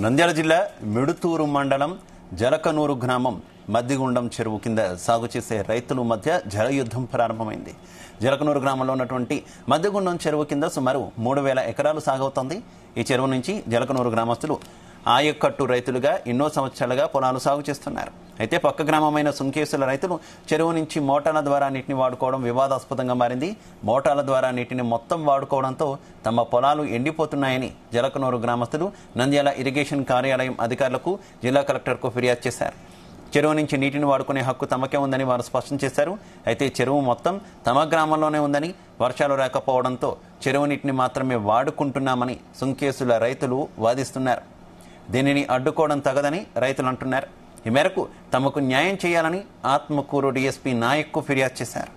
నంద్యాల జిల్లా మిడుతూరు మండలం జలకనూరు గ్రామం మద్దిగుండం చెరువు కింద సాగు చేసే రైతుల మధ్య జలయుద్ధం ప్రారంభమైంది జలకనూరు గ్రామంలో ఉన్నటువంటి మద్దిగుండం చెరువు కింద సుమారు మూడు వేల ఎకరాలు సాగవుతోంది ఈ చెరువు నుంచి జలకనూరు గ్రామస్తులు ఆయకట్టు రైతులుగా ఎన్నో సంవత్సరాలుగా పొలాలు సాగు చేస్తున్నారు అయితే పక్క గ్రామమైన సుంకేసుల రైతులు చెరువు నుంచి మోటార్ల ద్వారా నీటిని వాడుకోవడం వివాదాస్పదంగా మారింది మోటార్ల ద్వారా నీటిని మొత్తం వాడుకోవడంతో తమ పొలాలు ఎండిపోతున్నాయని జలకనూరు గ్రామస్తులు నంద్యాల ఇరిగేషన్ కార్యాలయం అధికారులకు జిల్లా కలెక్టర్కు ఫిర్యాదు చేశారు చెరువు నుంచి నీటిని వాడుకునే హక్కు తమకే ఉందని వారు స్పష్టం చేశారు అయితే చెరువు మొత్తం తమ గ్రామంలోనే ఉందని వర్షాలు రాకపోవడంతో చెరువు నీటిని మాత్రమే వాడుకుంటున్నామని సుంకేసుల రైతులు వాదిస్తున్నారు దీనిని అడ్డుకోవడం తగదని రైతులు అంటున్నారు ఈ మేరకు తమకు న్యాయం చేయాలని ఆత్మకూరు డీఎస్పీ నాయక్కు ఫిర్యాదు చేశారు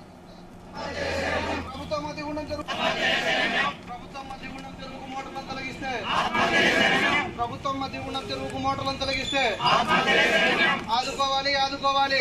ప్రభుత్వం మధ్య గుండం జరుగు ప్రభుత్వం మధ్య గుండం జరుగుకు మోటార్లను తొలగిస్తే ప్రభుత్వం మధ్య గుండం జరుగుకు మోటార్లను తొలగిస్తే ఆదుకోవాలి ఆదుకోవాలి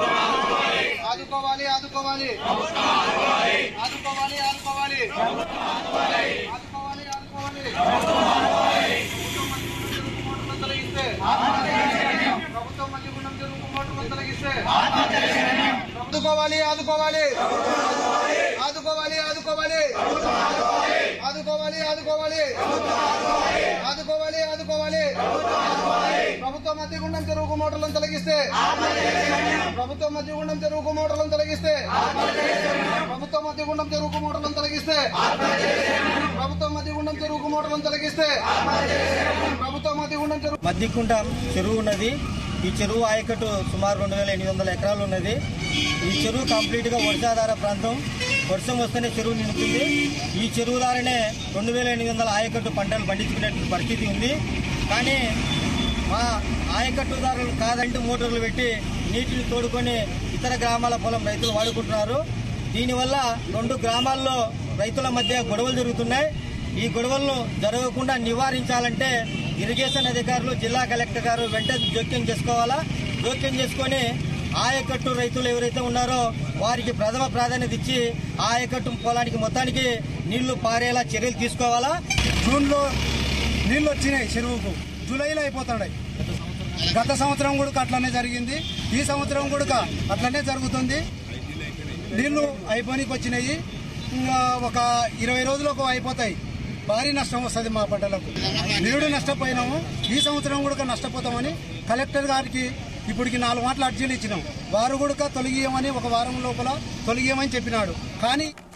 ఆదుకోవాలి ఆదుకోవాలి ఆదుకోవాలి ఆదుకోవాలి ఆదుకోవాలి ఆదుకోవాలి మోటార్లను తొలగిస్తే ప్రభుత్వం మధ్య గుండం జరుగుకు మోటార్లను తొలగిస్తే ఆదుకోవాలి ఆదుకోవాలి ఆదుకోవాలి ఆదుకోవాలి ఆదుకోవాలి ఆదుకోవాలి ఆదుకోవాలి ఆదుకోవాలి ప్రభుత్వ మధ్యగుండం చెరువుకు మోటార్లను తొలగిస్తే ప్రభుత్వ మధ్యగుండం చెరువుకు మోటార్లను తొలగిస్తే ప్రభుత్వ మధ్యగుండం చెరువుకు మోటార్లను తొలగిస్తే ప్రభుత్వ మధ్యగుండం చెరువుకు మోటార్లను తొలగిస్తే ప్రభుత్వ మధ్యగుండం చెరువు మద్దికుంటం చెరువు ఉన్నది ఈ చెరువు ఆయకట్టు సుమారు రెండు వేల ఎనిమిది వందల ఎకరాలు ఉన్నది ఈ చెరువు కంప్లీట్ గా వర్షాధార ప్రాంతం వర్షం వస్తేనే చెరువు నిండుతుంది ఈ చెరువు ద్వారానే రెండు వేల ఎనిమిది వందల ఆయకట్టు పంటలు పండించుకునే పరిస్థితి ఉంది కానీ మా ఆయకట్టుదారులు కాదంటే మోటార్లు పెట్టి నీటిని తోడుకొని ఇతర గ్రామాల పొలం రైతులు వాడుకుంటున్నారు దీనివల్ల రెండు గ్రామాల్లో రైతుల మధ్య గొడవలు జరుగుతున్నాయి ఈ గొడవలను జరగకుండా నివారించాలంటే ఇరిగేషన్ అధికారులు జిల్లా కలెక్టర్ గారు వెంటనే జోక్యం చేసుకోవాలా జోక్యం చేసుకొని ఆయకట్టు రైతులు ఎవరైతే ఉన్నారో వారికి ప్రథమ ప్రాధాన్యత ఇచ్చి ఆయకట్టు పొలానికి మొత్తానికి నీళ్లు పారేలా చర్యలు తీసుకోవాలా జూన్లో నీళ్ళు వచ్చినాయి చెరువుకు జూలైలో అయిపోతున్నాయి గత సంవత్సరం కూడా అట్లనే జరిగింది ఈ సంవత్సరం కూడా అట్లనే జరుగుతుంది నీళ్లు అయిపోనికి వచ్చినాయి ఇంకా ఒక ఇరవై రోజులకు అయిపోతాయి భారీ నష్టం వస్తుంది మా పంటలకు నీడు నష్టపోయినాము ఈ సంవత్సరం కూడా నష్టపోతామని కలెక్టర్ గారికి ఇప్పటికి నాలుగు మాటలు అర్జీలు ఇచ్చినాం వారు కూడా తొలగియమని ఒక వారం లోపల తొలగియమని చెప్పినాడు కానీ